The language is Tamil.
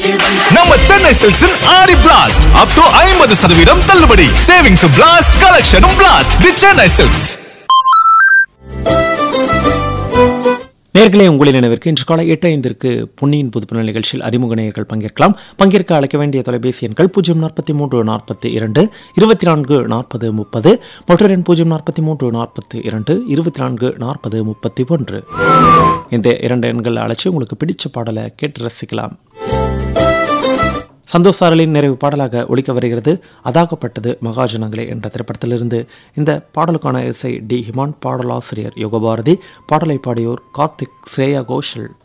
நம்ம சென்னை சில்க்ஸின் ஆடி பிளாஸ்ட் அப் டு ஐம்பது சதவீதம் தள்ளுபடி சேவிங்ஸ் பிளாஸ்ட் கலெக்ஷனும் பிளாஸ்ட் தி சென்னை சில்க்ஸ் நேர்களே உங்களின் நினைவிற்கு இன்று காலை எட்டு ஐந்திற்கு பொன்னியின் புதுப்புணல் நிகழ்ச்சியில் அறிமுக நேயர்கள் பங்கேற்கலாம் பங்கேற்க அழைக்க வேண்டிய தொலைபேசி எண்கள் பூஜ்ஜியம் நாற்பத்தி மூன்று நாற்பத்தி இரண்டு இருபத்தி நான்கு நாற்பது முப்பது மற்றொரு எண் பூஜ்ஜியம் நாற்பத்தி மூன்று நாற்பத்தி இரண்டு இருபத்தி நான்கு நாற்பது முப்பத்தி ஒன்று இந்த இரண்டு எண்கள் அழைச்சி உங்களுக்கு பிடிச்ச பாடலை கேட்டு ரசிக்கலாம் சந்தோஷ் சாரலின் நிறைவு பாடலாக ஒழிக்க வருகிறது அதாகப்பட்டது மகாஜனங்களே என்ற திரைப்படத்திலிருந்து இந்த பாடலுக்கான இசை டி ஹிமான் பாடலாசிரியர் யுகபாரதி பாடலை பாடியோர் கார்த்திக் ஸ்ரேயா கோஷல்